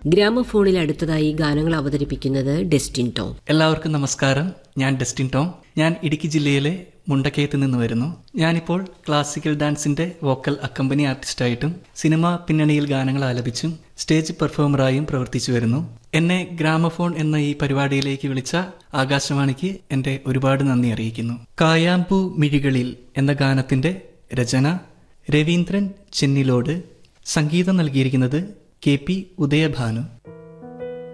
ഗ്രാമഫോണിൽ അടുത്തതായി ഗാനങ്ങൾ അവതരിപ്പിക്കുന്നത് ഡെസ്റ്റിൻ ടോം എല്ലാവർക്കും നമസ്കാരം ഞാൻ ഡെസ്റ്റിൻ ടോം ഞാൻ ഇടുക്കി ജില്ലയിലെ മുണ്ടക്കയത്ത് നിന്ന് വരുന്നു ഞാനിപ്പോൾ ക്ലാസിക്കൽ ഡാൻസിന്റെ വോക്കൽ അക്കമ്പനി ആർട്ടിസ്റ്റായിട്ടും സിനിമ പിന്നണിയിൽ ഗാനങ്ങൾ ആലപിച്ചും സ്റ്റേജ് പെർഫോമറായും പ്രവർത്തിച്ചു വരുന്നു എന്നെ ഗ്രാമഫോൺ എന്ന ഈ പരിപാടിയിലേക്ക് വിളിച്ച ആകാശവാണിക്ക് എന്റെ ഒരുപാട് നന്ദി അറിയിക്കുന്നു കായാമ്പൂ മിഴികളിൽ എന്ന ഗാനത്തിന്റെ രചന രവീന്ദ്രൻ ചെന്നിലോട് സംഗീതം നൽകിയിരിക്കുന്നത് കെ പി ഉദയഭാനു